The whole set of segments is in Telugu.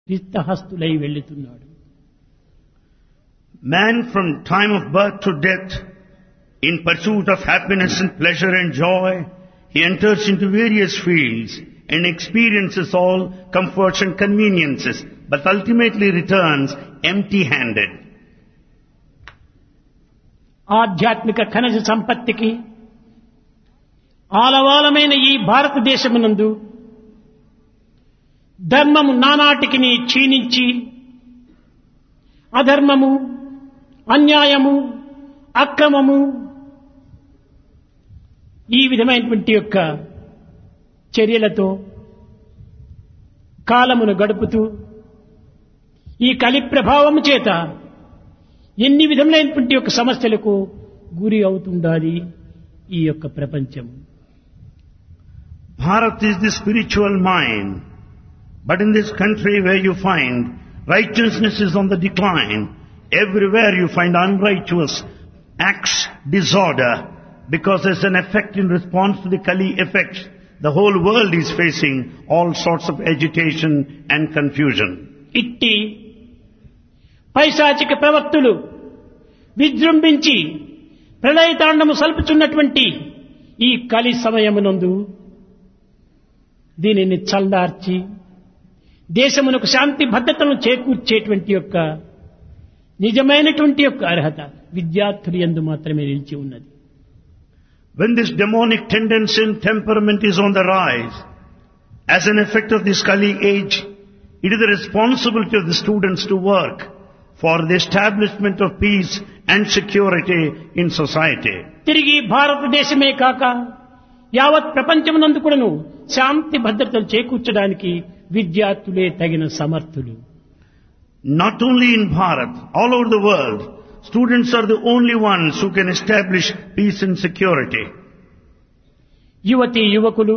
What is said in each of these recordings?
రిక్తహస్తులై వెళ్తున్నాడు Man from time of birth to death, in pursuit of happiness and pleasure and joy, he enters into various fields and experiences all comforts and conveniences, but ultimately returns empty-handed. ఆధ్యాత్మిక ఖనిజ సంపత్తికి ఆలవాలమైన ఈ భారతదేశమునందు ధర్మము నానాటికి క్షీణించి అధర్మము అన్యాయము అక్రమము ఈ విధమైనటువంటి యొక్క చర్యలతో కాలమును గడుపుతూ ఈ కలి ప్రభావము చేత ఎన్ని విధములైనటువంటి యొక్క సమస్యలకు గురి అవుతుండాలి ఈ యొక్క ప్రపంచం Bharat is the spiritual mind, but in this country where you find righteousness is on the decline, everywhere you find unrighteous acts, disorder, because there's an effect in response to the Kali effect. The whole world is facing all sorts of agitation and confusion. ఇట్టి పైశాచిక ప్రవక్తులు విజృంభించి ప్రళయతాండము సల్పుచున్నటువంటి ఈ కలి సమయమునందు దీనిని చల్లార్చి దేశమునకు శాంతి భద్రతను చేకూర్చేటువంటి యొక్క నిజమైనటువంటి యొక్క అర్హత విద్యార్థులు ఎందు మాత్రమే నిలిచి ఉన్నది When this demonic tendency and temperament is on the rise, as an effect of this Kali age, it is the responsibility of the students to work for the establishment of peace and security in society. తిరిగి భారతదేశమే కాక యావత్ ప్రపంచమునందు కూడాను శాంతి భద్రతలు చేకూర్చడానికి విద్యార్థులే తగిన సమర్థులు Not only in Bharat, all over the world, students are the only ones who can establish peace and security. యువతి యువకులు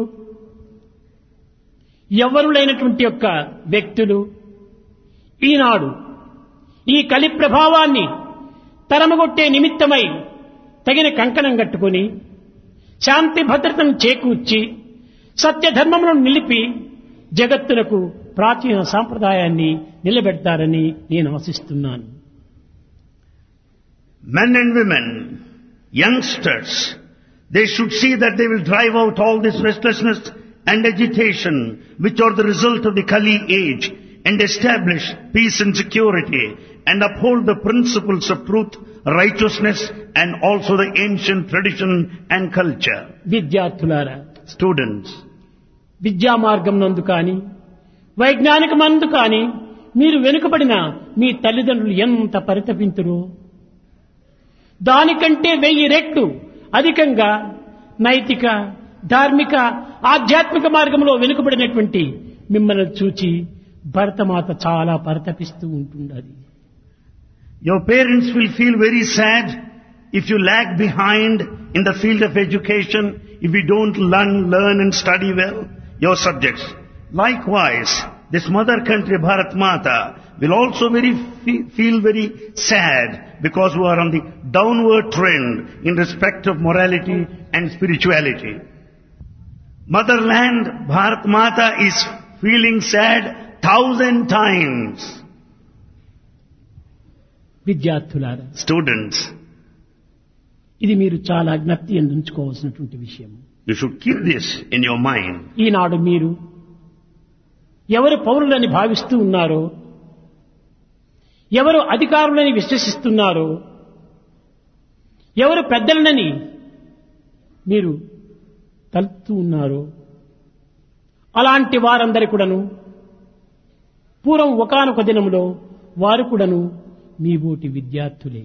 ఎవరులైనటువంటి యొక్క వ్యక్తులు ఈనాడు ఈ కలి ప్రభావాన్ని తరమగొట్టే నిమిత్తమై తగిన కంకణం కట్టుకొని శాంతి భద్రతను చేకూర్చి సత్యధర్మములను నిలిపి జగత్తునకు ప్రాచీన సాంప్రదాయాన్ని నిలబెడతారని నేను ఆశిస్తున్నాను Men and women, youngsters, they should see that they will drive out all this restlessness and agitation which are the result of the Kali age and establish peace and security and uphold the principles of truth, righteousness and also the ancient tradition and culture. విద్యార్థులారా Students, విద్యా మార్గం నందు కానీ వైజ్ఞానిక మందు కానీ మీరు వెనుకబడిన మీ తల్లిదండ్రులు ఎంత పరితపింతురో దానికంటే వెయ్యి రెట్లు అధికంగా నైతిక ధార్మిక ఆధ్యాత్మిక మార్గంలో వెనుకబడినటువంటి మిమ్మల్ని చూచి భరతమాత చాలా పరితపిస్తూ ఉంటుండది Your parents will feel very sad if you lag behind in the field of education, if you don't learn, learn and study well your subjects. Likewise, this mother country, Bharat Mata, will also very fe- feel very sad because we are on the downward trend in respect of morality and spirituality. Motherland, Bharat Mata is feeling sad thousand times. విద్యార్థులారా Students, ఇది మీరు చాలా జ్ఞప్తి ఉంచుకోవాల్సినటువంటి విషయం You should keep this in your mind. ఈనాడు మీరు ఎవరు పౌరులని భావిస్తూ ఉన్నారో ఎవరు అధికారులని విశ్వసిస్తున్నారో ఎవరు పెద్దలనని మీరు తలుపుతూ ఉన్నారో అలాంటి వారందరి కూడాను పూర్వం ఒకనొక దినములో వారు కూడాను మీ బోటి విద్యార్థులే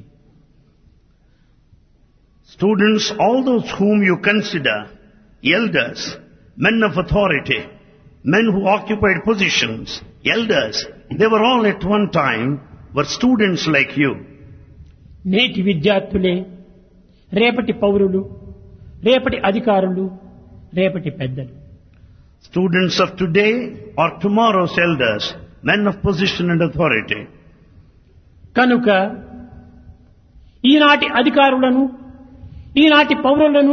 Students, all those whom you consider elders, men of authority, men who occupied positions, elders, they were all at one time were students like you. నేటి విద్యార్థులే రేపటి పౌరులు రేపటి అధికారులు రేపటి పెద్దలు Students of today are tomorrow's elders, men of position and authority. కనుక ఈనాటి అధికారులను ఈనాటి పౌరులను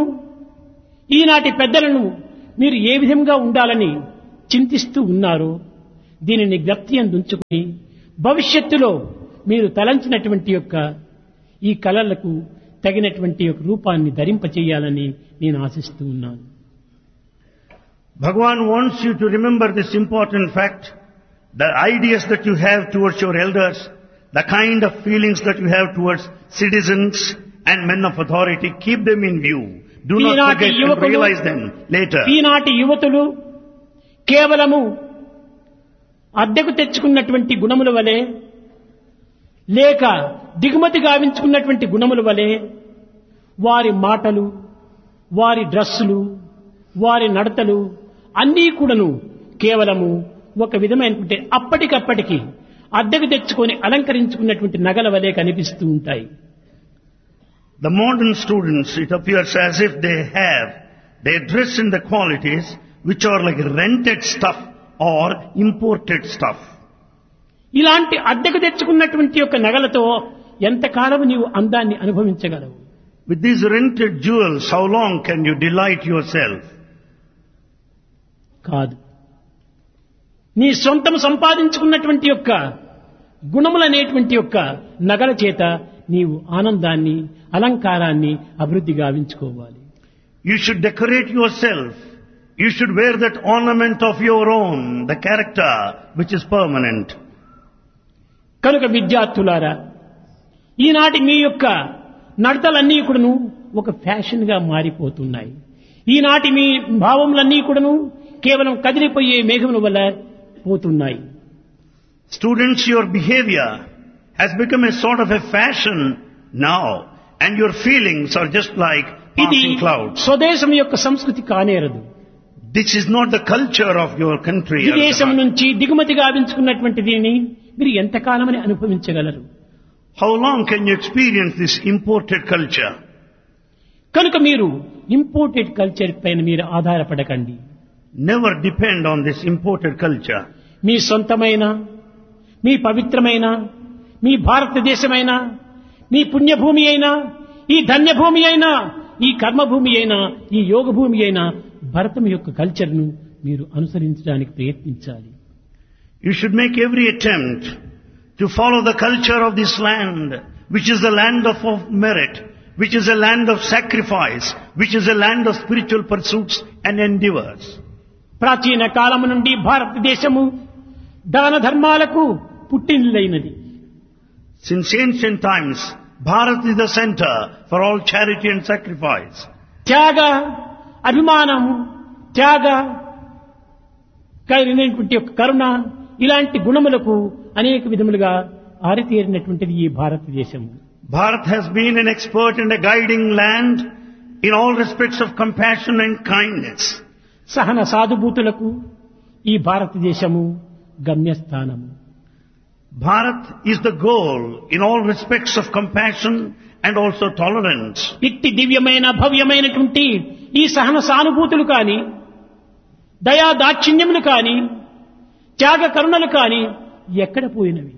ఈనాటి పెద్దలను మీరు ఏ విధంగా ఉండాలని చింతిస్తూ ఉన్నారో దీనిని జ్ఞప్తి ఉంచుకుని భవిష్యత్తులో మీరు తలంచినటువంటి యొక్క ఈ కళలకు తగినటువంటి యొక్క రూపాన్ని ధరింపచేయాలని నేను ఆశిస్తూ ఉన్నాను Bhagavan wants you to remember this important fact, the ideas that you have towards your elders, the kind of feelings that you have towards citizens and men of authority, keep them in view. Do not ఈనాటి forget and యువకులు- realize them later. ఈనాటి యువతులు కేవలము అద్దెకు తెచ్చుకున్నటువంటి గుణముల వలె లేక దిగుమతి గావించుకున్నటువంటి గుణముల వలె వారి మాటలు వారి డ్రస్సులు వారి నడతలు అన్నీ కూడాను కేవలము ఒక విధమైనటువంటి అప్పటికప్పటికి అద్దెకు తెచ్చుకొని అలంకరించుకున్నటువంటి నగల వలె కనిపిస్తూ ఉంటాయి The modern students, it appears as if they have, they dress in the qualities which are like rented stuff or imported stuff. ఇలాంటి అద్దెకు తెచ్చుకున్నటువంటి యొక్క నగలతో ఎంతకాలం నీవు అందాన్ని అనుభవించగలవు With these rented jewels, how long can you delight yourself? కాదు నీ సొంతం సంపాదించుకున్నటువంటి యొక్క గుణములనేటువంటి యొక్క నగల చేత నీవు ఆనందాన్ని అలంకారాన్ని అభివృద్ధి గావించుకోవాలి You should decorate yourself. You should wear that ornament of your own, the character which is permanent. కనుక విద్యార్థులారా ఈనాటి మీ యొక్క నడతలన్నీ కూడాను ఒక ఫ్యాషన్ గా మారిపోతున్నాయి ఈనాటి మీ భావములన్నీ కూడాను కేవలం కదిలిపోయే మేఘముల వల్ల పోతున్నాయి Students, your behavior has become a sort of a fashion now, and your feelings are just like ఇది passing clouds. స్వదేశం యొక్క సంస్కృతి కానేరదు This is not the culture of your country. విదేశం Arjuna. నుంచి దిగుమతి గావించుకున్నటువంటి దీనిని మీరు ఎంతకాలమని అనుభవించగలరు How long can you experience this imported culture? కనుక మీరు ఇంపోర్టెడ్ కల్చర్ పైన మీరు ఆధారపడకండి Never depend on this imported culture. మీ సొంతమైన మీ పవిత్రమైన మీ భారతదేశమైన మీ పుణ్యభూమి అయినా ఈ ధన్యభూమి అయినా ఈ కర్మభూమి అయినా ఈ యోగ భూమి అయినా భరతం యొక్క కల్చర్ను మీరు అనుసరించడానికి ప్రయత్నించాలి You should make every attempt to follow the culture of this land, which is a land of, of merit, which is a land of sacrifice, which is a land of spiritual pursuits and endeavors. ప్రాచీన కాలము నుండి భారతదేశము దాన ధర్మాలకు పుట్టినిల్లైనది Since ancient times, Bharat is the center for all charity and sacrifice. త్యాగ అభిమానము త్యాగ కలిగినటువంటి యొక్క కరుణ ఇలాంటి గుణములకు అనేక విధములుగా ఆరితేరినటువంటిది ఈ భారతదేశము Bharat has been an expert and a guiding land in all respects of compassion and kindness. సహన సాధుభూతులకు ఈ భారతదేశము గమ్యస్థానము Bharat is the goal in all respects of compassion and also tolerance. ఇట్టి దివ్యమైన భవ్యమైనటువంటి ఈ సహన సానుభూతులు కాని దయా దాక్షిణ్యములు కాని త్యాగ కరుణలు కాని ఎక్కడ పోయినవి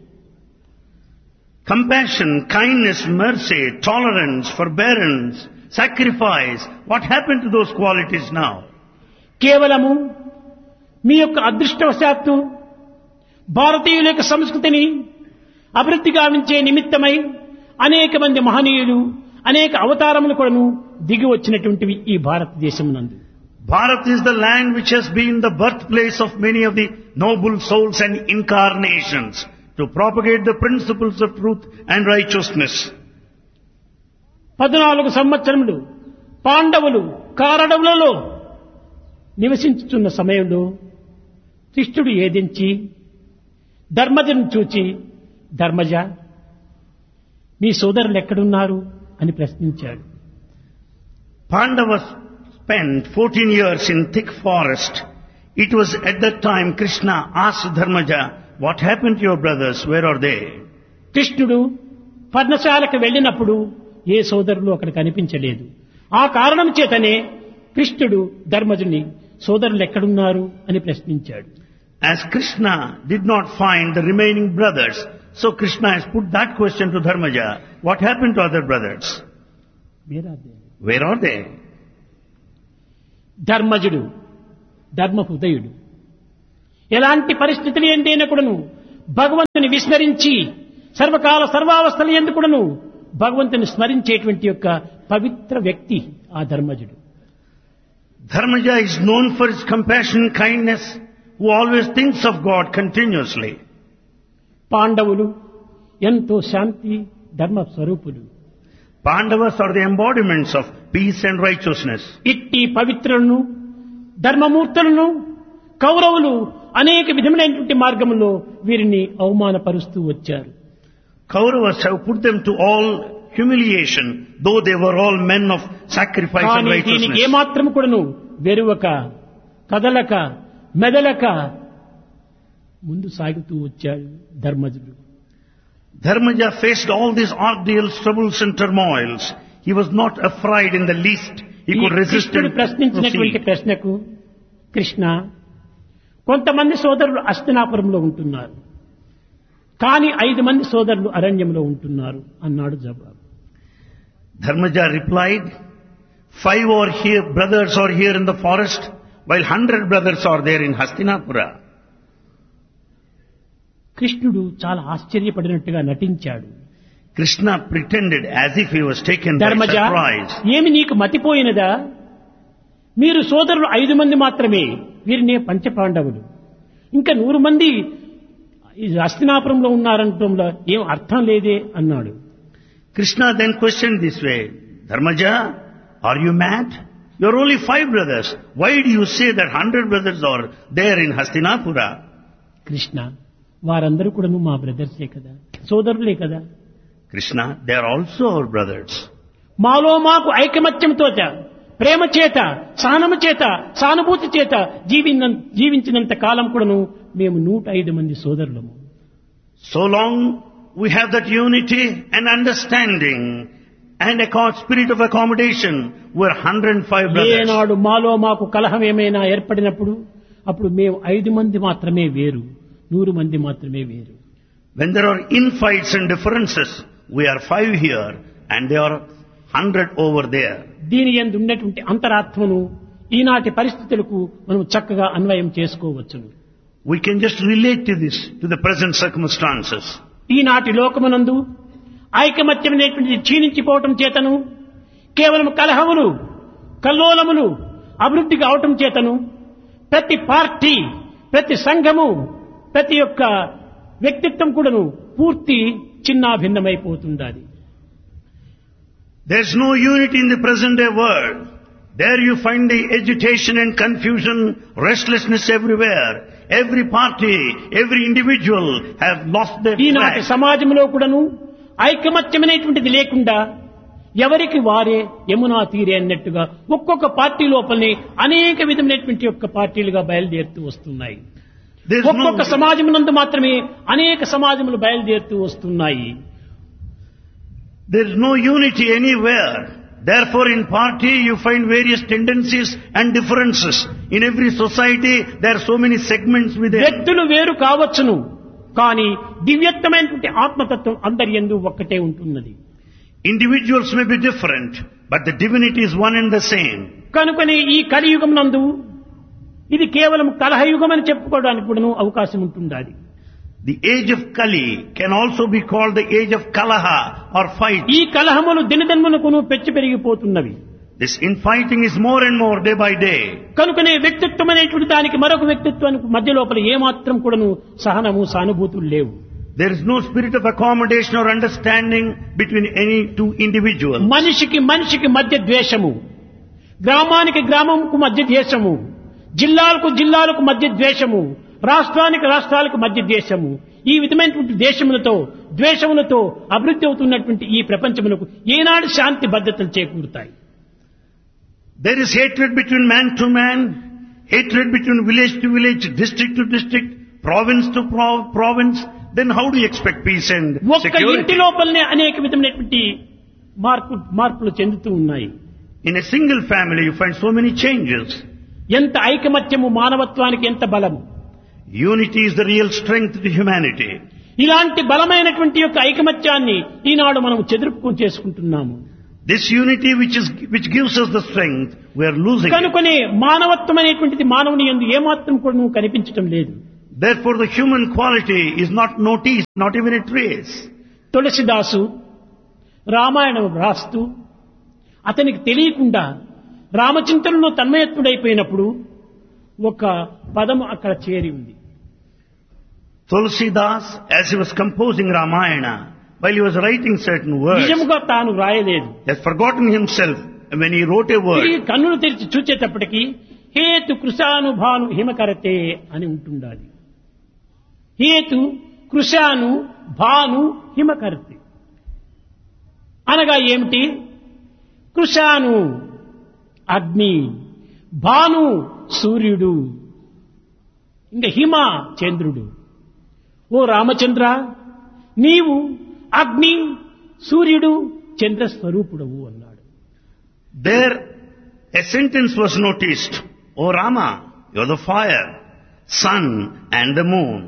Compassion, kindness, mercy, tolerance, forbearance, sacrifice. What happened to those qualities now? కేవలము మీ యొక్క అదృష్టవశాత్తు భారతీయుల యొక్క సంస్కృతిని అభివృద్ధి గావించే నిమిత్తమై అనేక మంది మహనీయులు అనేక అవతారములు కూడాను దిగి వచ్చినటువంటివి ఈ భారతదేశం నందు Bharat is the land which has been the birthplace of many of the noble souls and incarnations to propagate the principles of truth and righteousness. పద్నాలుగు సంవత్సరములు పాండవులు కారడవులలో నివసించుతున్న సమయంలో కృష్ణుడు ఏదించి ధర్మజను చూచి ధర్మజ మీ సోదరులు ఎక్కడున్నారు అని ప్రశ్నించాడు Pandavas spent 14 years in thick forest. It was at that time Krishna asked Dharmaja, what happened to your brothers? Where are they? కృష్ణుడు పర్ణశాలకు వెళ్ళినప్పుడు ఏ సోదరులు అక్కడ కనిపించలేదు ఆ కారణం చేతనే కృష్ణుడు ధర్మజుని సోదరులు ఎక్కడున్నారు అని ప్రశ్నించాడు As Krishna did not find the remaining brothers, so Krishna has put that question to Dharmaja. What happened to other brothers? మీరాదే. Where are they? ధర్మజుడు ధర్మ హృదయుడు ఎలాంటి పరిస్థితులు ఏంటైనా కూడాను భగవంతుని విస్మరించి సర్వకాల సర్వావస్థలు ఎందుకుడను భగవంతుని స్మరించేటువంటి యొక్క పవిత్ర వ్యక్తి ఆ ధర్మజుడు Dharmaja is known for his compassion, kindness, who always thinks of God continuously. పాండవులు ఎంతో శాంతి ధర్మ స్వరూపులు Pandavas are the embodiments of peace and righteousness. ఇట్టి పవిత్రులను ధర్మమూర్తులను కౌరవులు అనేక విధములైనటువంటి మార్గంలో వీరిని అవమానపరుస్తూ వచ్చారు Kauravas have put them to all humiliation, though they were all men of sacrifice and కానీ దీనికి righteousness. ఏమాత్రం కూడాను వెరువక కదలక మెదలక ముందు సాగుతూ వచ్చాడు ధర్మజుడు Dharmaja faced all these ordeals, troubles and turmoils. He was not afraid in the least. He ఈ could resist కృష్ణుడు and ప్రశ్నించినటువంటి proceed. ప్రశ్నకు కృష్ణ కొంతమంది సోదరులు అస్తినాపురంలో ఉంటున్నారు కానీ ఐదు మంది సోదరులు అరణ్యంలో ఉంటున్నారు అన్నాడు జవాబు Dharmaja replied, five are here, brothers are here in the forest, while hundred brothers are there in Hastinapura. కృష్ణుడు చాలా ఆశ్చర్యపడినట్టుగా నటించాడు Krishna pretended as if he was taken by Dharmaja surprise. ఏమి నీకు మతిపోయినదా మీరు సోదరులు ఐదు మంది మాత్రమే వీరినే పంచపాండవులు ఇంకా నూరు మంది ఈ హస్తినాపురంలో ఉన్నారంటంలో ఏం అర్థం లేదే అన్నాడు Krishna then questioned this way, Dharmaja, are you mad? You're only five brothers. Why do you say that hundred brothers are there in Hastinapura? Krishna వారందరూ కూడా మా బ్రదర్సే కదా సోదరులే కదా Krishna, they are also our brothers. మాలో మాకు ఐకమత్యంతో ప్రేమ చేత సహనము చేత సానుభూతి చేత జీవిన జీవించినంత కాలం కూడాను మేము నూట ఐదు మంది సోదరులము So long we have that unity and understanding and a co- spirit of accommodation, we're 105 brothers. ఏనాడు మాలో మాకు కలహం ఏమైనా ఏర్పడినప్పుడు అప్పుడు మేము ఐదు మంది మాత్రమే వేరు నూరు మంది మాత్రమే వేరు When there are infights and differences, we are five here and they are 100 over there. దీని ఎందు ఉన్నటువంటి అంతరాత్మను ఈనాటి పరిస్థితులకు మనం చక్కగా అన్వయం చేసుకోవచ్చును We can just relate to this, to the present circumstances. ఈనాటి లోకమునందు ఐకమత్యమైనటువంటి క్షీణించిపోవటం చేతను కేవలం కలహములు కల్లోలములు అభివృద్ధి కావటం చేతను ప్రతి పార్టీ ప్రతి సంఘము ప్రతి యొక్క వ్యక్తిత్వం కూడాను పూర్తి చిన్నాభిన్నమైపోతుండాలి There's no unity in the present day world. There you find the agitation and confusion, restlessness everywhere. Every party, every individual have lost their ఈనాటి track. సమాజంలో కూడాను ఐకమత్యమైనటువంటిది లేకుండా ఎవరికి వారే యమునా తీరే అన్నట్టుగా ఒక్కొక్క పార్టీ లోపలనే అనేక విధమైనటువంటి యొక్క పార్టీలుగా బయలుదేరుతూ వస్తున్నాయి There's ఒక్కొక్క no, సమాజం నందు మాత్రమే అనేక సమాజములు బయలుదేరుతూ వస్తున్నాయి there's no unity anywhere. Therefore in party you find various tendencies and differences. In every society there are so many segments within. వ్యక్తులు వేరు కావచ్చును కానీ దివ్యత్వమైనటువంటి ఆత్మతత్వం అందరి ఎందు ఒక్కటే ఉంటున్నది Individuals may be different, but the divinity is one and the same. కనుకనే ఈ కలియుగం నందు ఇది కేవలం కలహయుగం అని చెప్పుకోవడానికి కూడా అవకాశం ఉంటుండాలి The age of Kali can also be called the age of Kalaha or fight. ఈ కలహములు దినదినమునకును పెచ్చి పెరిగిపోతున్నవి This infighting is more and more day by day. కనుకనే వ్యక్తిత్వం అనేటువంటి దానికి మరొక వ్యక్తిత్వానికి మధ్య లోపల ఏమాత్రం కూడాను సహనము సానుభూతులు లేవు There is no spirit of accommodation or understanding between any two individuals. మనిషికి మనిషికి మధ్య ద్వేషము గ్రామానికి గ్రామంకు మధ్య ద్వేషము జిల్లాలకు జిల్లాలకు మధ్య ద్వేషము రాష్ట్రానికి రాష్ట్రాలకు మధ్య ద్వేషము ఈ విధమైనటువంటి దేశములతో ద్వేషములతో అభివృద్ధి అవుతున్నటువంటి ఈ ప్రపంచమునకు ఏనాడు శాంతి భద్రతలు చేకూరుతాయి There is hatred between man to man, hatred between village to village, district to district, province to pro- province. Then how do you expect peace and ఒక్క ఇంటి security? లోపలనే అనేక విధమైనటువంటి మార్పు మార్పులు చెందుతూ ఉన్నాయి In a single family you find so many changes. ఎంత ఐకమత్యము మానవత్వానికి ఎంత బలము Unity is the real strength to humanity. ఇలాంటి బలమైనటువంటి యొక్క ఐకమత్యాన్ని ఈనాడు మనం చెదురుపు చేసుకుంటున్నాము This unity which is, which gives us the strength, we are losing it. కనుకనే మానవత్వం అనేటువంటిది మానవుని ఎందు ఏమాత్రం కూడా నువ్వు కనిపించటం లేదు Therefore the human quality is not noticed, not even a trace. తులసిదాసు Ramayanam రాస్తూ అతనికి తెలియకుండా రామచింతనలో తన్మయత్తుడైపోయినప్పుడు ఒక పదము అక్కడ చేరి ఉంది Tulsidas, as he was composing Ramayana, while he was writing certain words, నిజముగా తాను రాయలేదు he has forgotten himself and when he wrote a word. తిరిగి కన్నులు తెరిచి చూచేటప్పటికి హేతు కృషానుభాను హిమకరతే అని ఉంటుండాలి హేతు కృషాను భాను హిమకరతే అనగా ఏమిటి కృషాను అగ్ని భాను సూర్యుడు ఇంకా హిమ చంద్రుడు ఓ రామచంద్ర నీవు అగ్ని సూర్యుడు చంద్ర స్వరూపుడవు అన్నాడు There a sentence was noticed. O Rama, you are the fire, sun and the moon.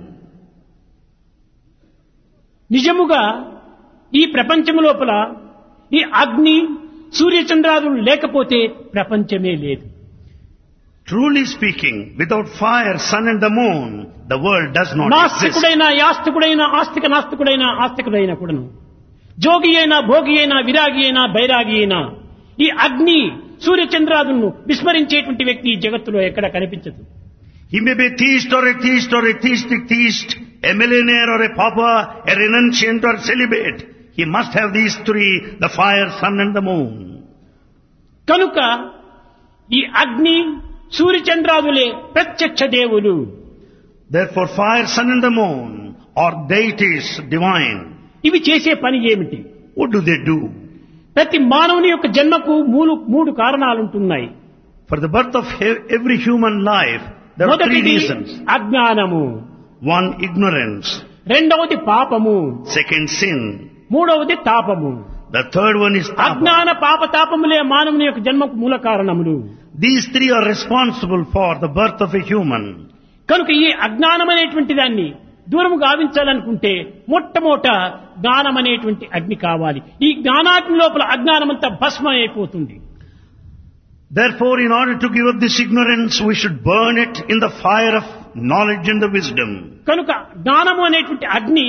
నిజముగా ఈ ప్రపంచము లోపల ఈ అగ్ని సూర్యచంద్రాదులు లేకపోతే ప్రపంచమే లేదు Truly speaking, without fire, sun and the moon, the world does not exist. నాస్తికుడైన యాస్తికుడైన ఆస్తిక నాస్తికుడైన ఆస్తికుడైన కూడాను జోగి అయినా భోగి అయినా విరాగి అయినా బైరాగి అయినా ఈ అగ్ని సూర్యచంద్రాదులను విస్మరించేటువంటి వ్యక్తి ఈ జగత్తులో ఎక్కడ కనిపించదు He may be a theist or a theist or a theistic theist, a millionaire or a pauper, a renunciant or celibate. He must have these three, the fire, sun and the moon. కనుక ఈ అగ్ని సూర్యచంద్రాదులే ప్రత్యక్ష దేవులు Therefore fire, sun and the moon are deities divine. ఇవి చేసే పని ఏమిటి What do they do? ప్రతి మానవుని యొక్క జన్మకు మూడు మూడు కారణాలుంటున్నాయి For the birth of he- every human life, there are three మొదటిది reasons. అజ్ఞానము One, ignorance. రెండవది పాపము Second, sin. మూడవది తాపము The third one is tapa. అజ్ఞాన పాప తాపములే మానవుని యొక్క జన్మకు మూల కారణములు These three are responsible for the birth of a human. కనుక ఈ అజ్ఞానం అనేటువంటి దాన్ని దూరము గావించాలనుకుంటే మొట్టమొదట జ్ఞానం అనేటువంటి అగ్ని కావాలి ఈ జ్ఞానాగ్ని లోపల అజ్ఞానమంతా భస్మం అయిపోతుంది Therefore, in order to give up this ignorance, we should burn it in the fire of knowledge and the wisdom. కనుక జ్ఞానము అనేటువంటి అగ్ని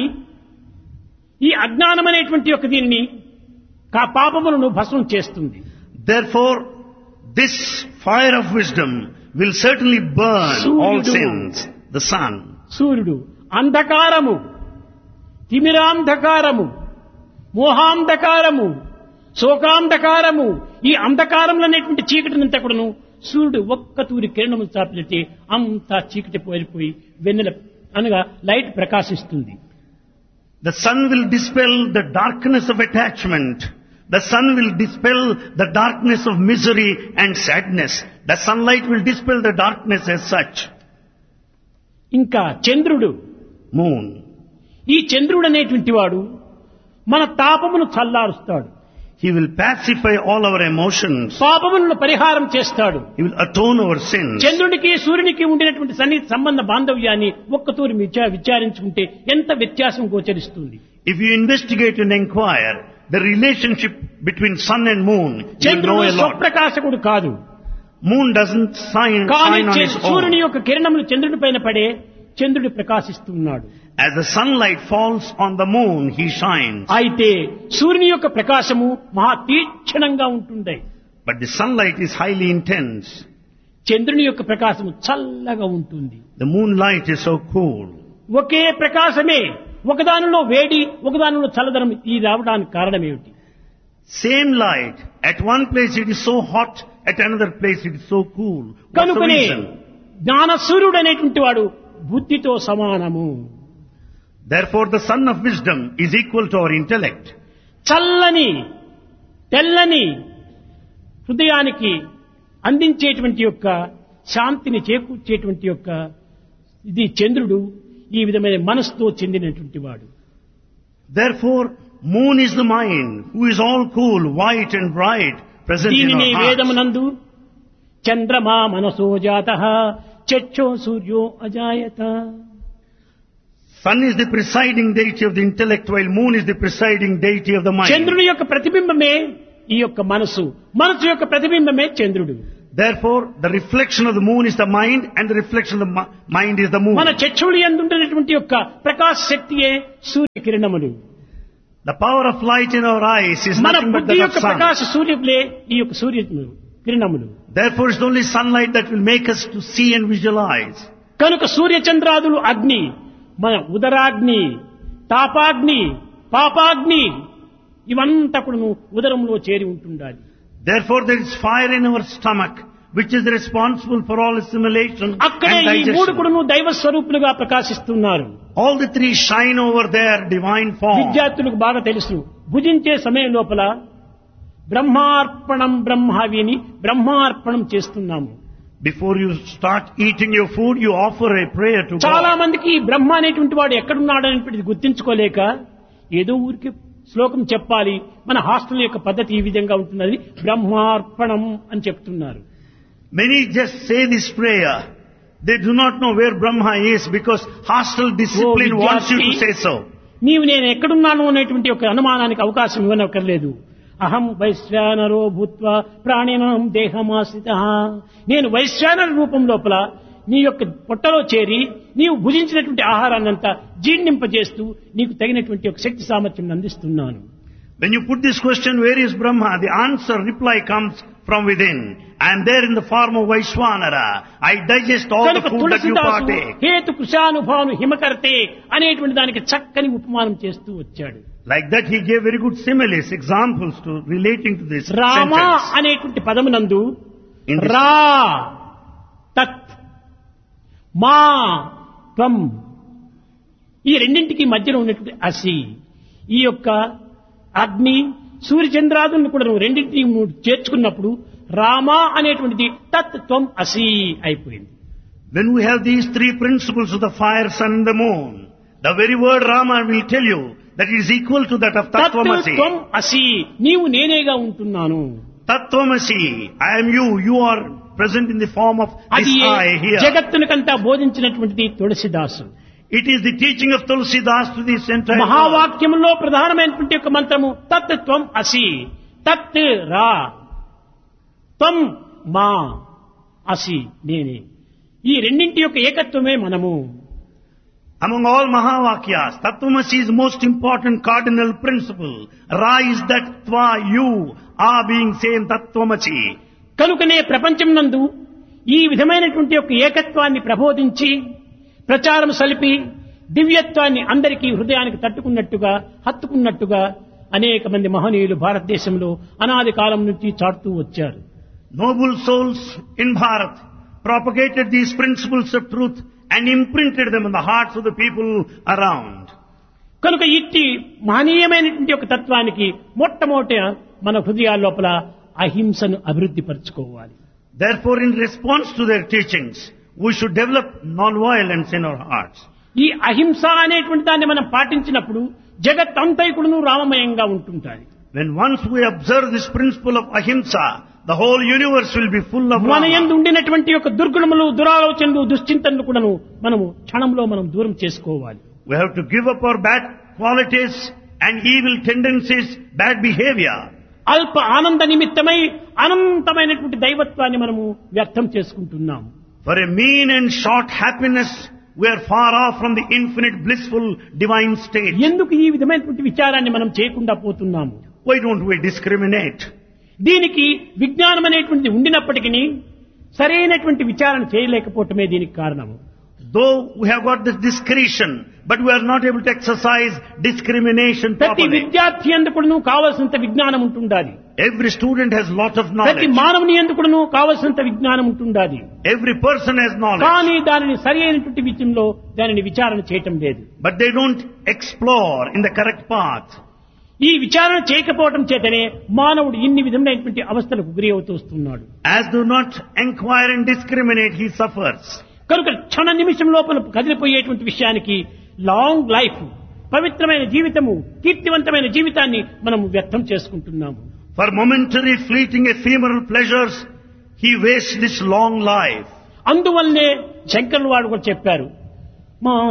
ఈ అజ్ఞానం అనేటువంటి యొక్క దీనిని కా పాపములను భస్మం చేస్తుంది Therefore, this fire of wisdom will certainly burn all Surya. sins. The sun. సూర్యుడు అంధకారము తిమిరాంధకారము మోహాంధకారము శోకాంధకారము ఈ అంధకారంలో అనేటువంటి చీకటినంతా కూడాను సూర్యుడు ఒక్క తూరి కిరణము చాపినట్టే అంతా చీకటి పోయిపోయి వెన్నెల అనగా లైట్ ప్రకాశిస్తుంది The sun will dispel the darkness of attachment. The sun will dispel the darkness of misery and sadness. The sunlight will dispel the darkness as such. ఇంకా చంద్రుడు Moon. ఈ చంద్రుడు అనేటువంటి వాడు మన తాపమును చల్లారుస్తాడు He will pacify all our emotions. పాపములను పరిహారం చేస్తాడు He will atone our sins. చంద్రుడికి సూర్యునికి ఉండినటువంటి సన్నిహిత సంబంధ బాంధవ్యాన్ని ఒక్కతూరి విచా- విచారించుకుంటే ఎంత వ్యత్యాసం గోచరిస్తుంది If you investigate and inquire the relationship between sun and moon, you will know చంద్రుడు a lot. స్వప్రకాశకుడు కాదు Moon doesn't shine, కానీ shine on చే- its సూర్యుని own. యొక్క కిరణములు చంద్రుడి పైన పడే చంద్రుడు ప్రకాశిస్తున్నాడు As the sunlight falls on the moon, he shines. అయితే సూర్యుని యొక్క ప్రకాశము మహా తీక్షణంగా ఉంటుంది But the sunlight is highly intense. చంద్రుని యొక్క ప్రకాశము చల్లగా ఉంటుంది The moonlight is so cool. ఒకే ప్రకాశమే ఒకదానిలో వేడి ఒకదానిలో చల్లదనం ఈ రావడానికి కారణం ఏమిటి Same light. At one place it is so hot, at another place it is so cool. What's the కనుకనే reason? జ్ఞాన సూర్యుడు అనేటువంటి వాడు బుద్ధితో సమానము Therefore the sun of wisdom is equal to our intellect. చల్లని తెల్లని హృదయానికి అందించేటువంటి యొక్క శాంతిని చేకూర్చేటువంటి యొక్క ఇది చంద్రుడు ఈ విధమైన మనసుతో చెందినటువంటి వాడు Therefore, moon is the mind, who is all cool, white and bright, present in దీనిని our hearts. వేదమునందు చంద్రమా మనసో జాత చచ్చో సూర్యో అజాయత Sun is the presiding deity of the intellect, while moon is the presiding deity of the mind. చంద్రుని యొక్క ప్రతిబింబమే ఈ యొక్క మనసు మనసు యొక్క ప్రతిబింబమే చంద్రుడు Therefore, the reflection of the moon is the mind and the reflection of the mi- mind is the moon. మన చక్షువులు ఎందుంటున్నటువంటి యొక్క ప్రకాశ శక్తియే సూర్యకిరణములు The power of light in our eyes is మన nothing but బుద్ధి that యొక్క of sun. ప్రకాశ సూర్యులే ఈ యొక్క సూర్య కిరణములు Therefore, it's only sunlight that will make us to see and visualize. కనుక సూర్యచంద్రాదులు అగ్ని మన ఉదరాగ్ని తాపాగ్ని పాపాగ్ని ఇవంతా కూడా ఉదరంలో చేరి ఉంటుండాలి Therefore, there is fire in our stomach, which is responsible for all assimilation అక్కడే and ఈ మూడు digestion. కూడాను దైవ స్వరూపులుగా ప్రకాశిస్తున్నారు All the three shine over their divine form. విద్యార్థులకు బాగా తెలుసు భుజించే సమయం లోపల బ్రహ్మార్పణం బ్రహ్మావిని బ్రహ్మార్పణం చేస్తున్నాము Before you start eating your food, you offer a prayer to చాలా God. మందికి ఈ బ్రహ్మ అనేటువంటి వాడు ఎక్కడున్నాడు అనేటువంటిది గుర్తించుకోలేక ఏదో ఊరికి శ్లోకం చెప్పాలి మన హాస్టల్ యొక్క పద్ధతి ఈ విధంగా ఉంటున్నది బ్రహ్మార్పణం అని చెప్తున్నారు Many just say this prayer. They do not know where Brahma is because hostile discipline Oh, wants you to Vidyarthi. say so. నీవు నేను ఎక్కడున్నాను అనేటువంటి ఒక అనుమానానికి అవకాశం ఇవ్వనక్కర్లేదు అహం వైశ్వానరో భూత్వ ప్రాణినాం దేహమాశ్రిత నేను వైశ్వానర రూపం లోపల నీ యొక్క పొట్టలో చేరి నీవు భుజించినటువంటి ఆహారాన్నంతా జీర్ణింపజేస్తూ నీకు తగినటువంటి ఒక శక్తి సామర్థ్యం అందిస్తున్నాను When you put this question, where is Brahma? The answer, reply comes from within. I am there in the form of Vaishwanara. I digest all the కనుక food that you తులసిదాసు partake. హేతు కృషానుభాను హిమకర్తే అనేటువంటి దానికి చక్కని ఉపమానం చేస్తూ వచ్చాడు Like that, he gave very good similes, examples to relating to this Rama sentence. అనేటువంటి పదమునందు In this- రా తత్ మా త్వం ఈ రెండింటికి మధ్యలో ఉన్నటువంటి అసి ఈ యొక్క అగ్ని సూర్యచంద్రాదులను కూడా నువ్వు రెండింటిని నువ్వు చేర్చుకున్నప్పుడు రామ అనేటువంటిది తత్ త్వం అసి అయిపోయింది When we have these three principles of the fire, sun and the moon, the very word Rama will tell you that it is equal to that of తత్ Tattvamasi. త్వం అసి నీవు నేనేగా ఉంటున్నాను Tattvamasi, I am you, you are present in the form of అది this I here. జగత్తునికంతా బోధించినటువంటిది తులసిదాసు It is the teaching of Tulsidas to this entire world. మహావాక్యంలో ప్రధానమైనటువంటి యొక్క మంత్రము తత్ త్వం అసి తత్ రా త్వం మా అసి నేనే ఈ రెండింటి యొక్క ఏకత్వమే మనము Among all Mahavakyas, Tattvamasi is most important cardinal principle. Ra is that Tva, you, are being same Tattvamasi. కనుకనే ప్రపంచం నందు ఈ విధమైనటువంటి యొక్క ఏకత్వాన్ని ప్రబోధించి ప్రచారం సలిపి దివ్యత్వాన్ని అందరికీ హృదయానికి తట్టుకున్నట్టుగా హత్తుకున్నట్టుగా అనేక మంది మహనీయులు భారతదేశంలో అనాది కాలం నుంచి చాటుతూ వచ్చారు Noble souls in Bharat propagated these principles of truth and imprinted them in the hearts of the people around. కనుక ఇట్టి మహనీయమైనటువంటి ఒక తత్వానికి మొట్టమొదట మన హృదయాల లోపల అహింసను అభివృద్ధి పరచుకోవాలి Therefore, in response to their teachings, we should develop non-violence in our hearts. ఈ అహింస అనేటువంటి దాన్ని మనం పాటించినప్పుడు జగత్ అంతైకుడును రామమయంగా ఉంటుంటాయి When once we observe this principle of ahimsa, the whole universe will be full of మన Rama. యందు ఉండినటువంటి యొక్క దుర్గుణములు దురాలోచనలు దుశ్చింతనలు కూడాను మనము క్షణంలో మనం దూరం చేసుకోవాలి We have to give up our bad qualities and evil tendencies, bad behavior. అల్ప ఆనంద నిమిత్తమై అనంతమైనటువంటి దైవత్వాన్ని మనము వ్యక్తం చేసుకుంటున్నాము For a mean and short happiness, we are far off from the infinite blissful divine state. ఎందుకు ఈ విధమైనటువంటి విచారాన్ని మనం చేయకుండా పోతున్నాము Why don't we discriminate? దీనికి విజ్ఞానం అనేటువంటిది ఉండినప్పటికీ సరైనటువంటి విచారణ చేయలేకపోవటమే దీనికి కారణము Though we have got this discretion, but we are not able to exercise discrimination ప్రతి properly. విద్యార్థి ఎందుకును కావలసినంత విజ్ఞానం ఉంటుండాలి Every student has lot of ప్రతి knowledge. మానవుని ఎందుకును కావలసినంత విజ్ఞానం ఉంటుండాలి Every person has knowledge. కానీ దానిని సరి అయినటువంటి విషయంలో దానిని విచారణ చేయటం లేదు But they don't explore in the correct path. ఈ విచారణ చేయకపోవటం చేతనే మానవుడు ఇన్ని విధమైనటువంటి అవస్థలకు గురి అవుతూ వస్తున్నాడు As do not inquire and discriminate, he suffers. కనుక క్షణ నిమిషం లోపల కదిలిపోయేటువంటి విషయానికి లాంగ్ లైఫ్ పవిత్రమైన జీవితము కీర్తివంతమైన జీవితాన్ని మనం వ్యక్తం చేసుకుంటున్నాము For momentary fleeting ephemeral pleasures, he wastes this long life. అందువల్లనే శంకరులు వాడు కూడా చెప్పారు మా